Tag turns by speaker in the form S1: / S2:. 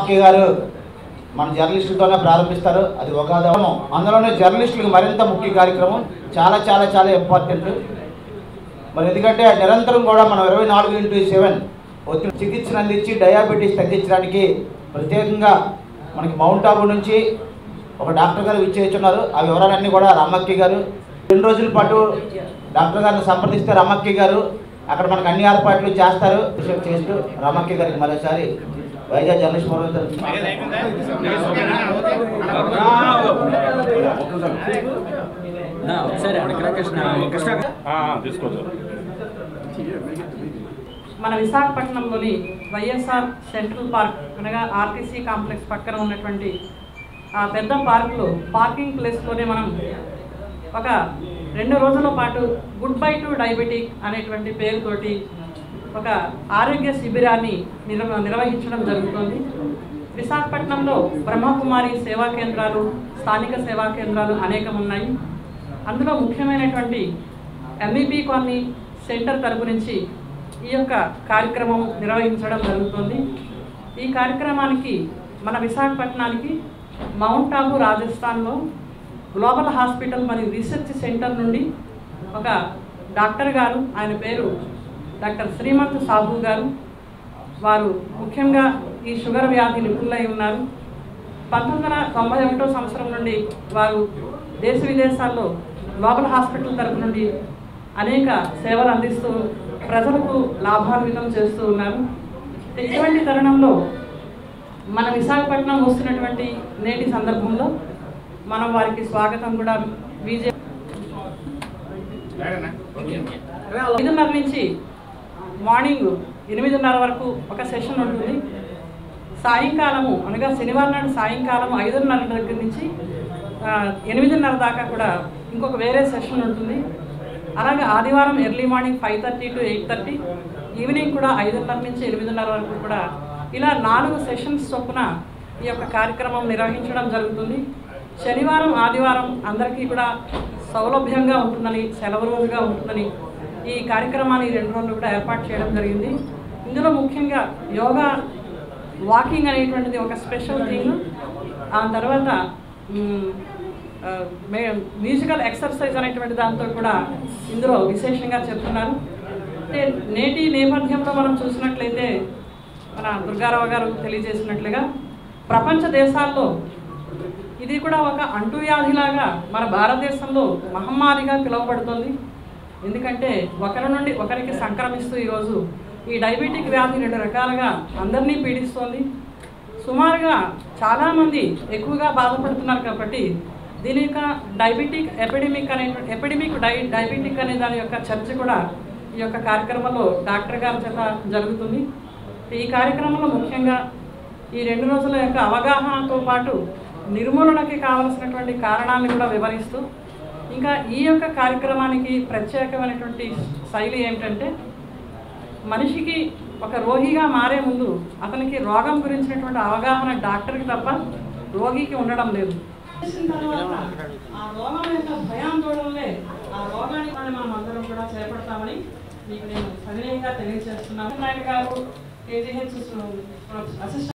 S1: రామక్కి గారు మన జర్నలిస్టులతోనే ప్రారంభిస్తారు అది ఒక ఉదాహరణ. అందులోనే జర్నలిస్టులకు మరింత ముఖ్య కార్యక్రమం చాలా చాలా చాలా ఇంపార్టెంట్ మరి ఎందుకంటే నిరంతరం కూడా మనం ఇరవై నాలుగు ఇంటూ సెవెన్ ఒత్తిడి చికిత్సను అందించి డయాబెటీస్ తగ్గించడానికి ప్రత్యేకంగా మనకి మౌంట్ ఆబు నుంచి ఒక డాక్టర్ గారు విచ్చేస్తున్నారు ఆ వివరాలన్నీ కూడా రామక్కి గారు రెండు రోజుల పాటు డాక్టర్ గారిని సంప్రదిస్తే రామక్కి గారు అక్కడ మనకు అన్ని ఏర్పాట్లు చేస్తారు చేస్తూ రామక్కి గారికి మరోసారి వైజాగ్ జర్నలిస్ట్ ఫోరం తరఫున
S2: నా ఒకసారి అడగరా కృష్ణ
S3: తీసుకోవచ్చు
S4: మన విశాఖపట్నంలోని వైఎస్ఆర్ సెంట్రల్ పార్క్ అనగా ఆర్టీసీ కాంప్లెక్స్ పక్కన ఉన్నటువంటి ఆ పెద్ద పార్కులో పార్కింగ్ ప్లేస్లోనే మనం ఒక రెండు రోజుల పాటు గుడ్ బై టు డయాబెటిక్ అనేటువంటి పేరుతోటి ఒక ఆరోగ్య శిబిరాన్ని నిర్వ నిర్వహించడం జరుగుతుంది విశాఖపట్నంలో బ్రహ్మకుమారి సేవా కేంద్రాలు స్థానిక సేవా కేంద్రాలు అనేకం ఉన్నాయి అందులో ముఖ్యమైనటువంటి ఎంఈపీ కాలనీ సెంటర్ తరపు నుంచి ఈ యొక్క కార్యక్రమం నిర్వహించడం జరుగుతుంది ఈ కార్యక్రమానికి మన విశాఖపట్నానికి మౌంట్ ఆబు రాజస్థాన్లో గ్లోబల్ హాస్పిటల్ మరియు రీసెర్చ్ సెంటర్ నుండి ఒక డాక్టర్ గారు ఆయన పేరు డాక్టర్ శ్రీమంత్ సాహు గారు వారు ముఖ్యంగా ఈ షుగర్ వ్యాధి నిపుణులై ఉన్నారు పంతొమ్మిది వందల తొంభై ఒకటో సంవత్సరం నుండి వారు దేశ విదేశాల్లో గ్లోబల్ హాస్పిటల్ తరపు నుండి అనేక సేవలు అందిస్తూ ప్రజలకు లాభాన్వితం చేస్తూ ఉన్నారు ఇటువంటి తరుణంలో మన విశాఖపట్నం వస్తున్నటువంటి నేటి సందర్భంలో మనం వారికి స్వాగతం కూడా బీజే ఐదున్నర నుంచి మార్నింగ్ ఎనిమిదిన్నర వరకు ఒక సెషన్ ఉంటుంది సాయంకాలము అనగా శనివారం నాడు సాయంకాలం ఐదున్నర దగ్గర నుంచి ఆ, ఎనిమిదిన్నర దాకా కూడా ఇంకొక వేరే సెషన్ ఉంటుంది అలాగే ఆదివారం early morning five thirty to eight thirty evening కూడా ఐదున్నర నుంచి ఎనిమిదిన్నర వరకు కూడా ఇలా నాలుగు సెషన్స్ చొప్పున ఈ యొక్క కార్యక్రమం నిర్వహించడం జరుగుతుంది శనివారం ఆదివారం అందరికీ కూడా సౌలభ్యంగా ఉంటుందని సెలవు రోజుగా ఉంటుందని ఈ కార్యక్రమాన్ని ఈ రెండు రోజులు కూడా ఏర్పాటు చేయడం జరిగింది ఇందులో ముఖ్యంగా యోగా వాకింగ్ అనేటువంటిది ఒక స్పెషల్ థింగ్ ఆ తర్వాత మ్, ఆ, మే- మ్యూజికల్ ఎక్సర్సైజ్ అనేటువంటి దాంతో కూడా ఇందులో విశేషంగా చెప్తున్నారు అంటే నేటి నేపథ్యంలో మనం చూసినట్లయితే మన దుర్గారావు గారు తెలియజేసినట్లుగా ప్రపంచ దేశాల్లో ఇది కూడా ఒక అంటువ్యాధిలాగా మన భారతదేశంలో మహమ్మారిగా పిలువబడుతుంది ఎందుకంటే ఒకరి నుండి ఒకరికి సంక్రమిస్తూ ఈరోజు ఈ డయాబెటిక్ వ్యాధి రెండు రకాలుగా అందరినీ పీడిస్తోంది సుమారుగా చాలామంది ఎక్కువగా బాధపడుతున్నారు కాబట్టి దీని యొక్క డయాబెటిక్ ఎపిడమిక్ అనే ఎపిడమిక్ డై డయాబెటిక్ అనే దాని యొక్క చర్చ కూడా ఈ యొక్క కార్యక్రమంలో డాక్టర్ గారి చేత జరుగుతుంది ఈ కార్యక్రమంలో ముఖ్యంగా ఈ రెండు రోజుల యొక్క అవగాహనతో పాటు నిర్మూలనకి కావలసినటువంటి కారణాలను కూడా వివరిస్తూ ఇంకా ఈ యొక్క కార్యక్రమానికి ప్రత్యేకమైనటువంటి శైలి ఏమిటంటే మనిషికి ఒక రోగిగా మారే ముందు అతనికి రోగం గురించినటువంటి అవగాహన డాక్టర్కి తప్ప రోగికి ఉండడం లేదు చేసిన తర్వాత ఆ రోగం యొక్క భయాందోళనలే ఆ రోగాన్ని కూడా మనం అందరం కూడా చేపడతామని మీకు నేను సవినయంగా తెలియజేస్తున్నాను నాయుడు గారు కేజీహెచ్ అసిస్టెంట్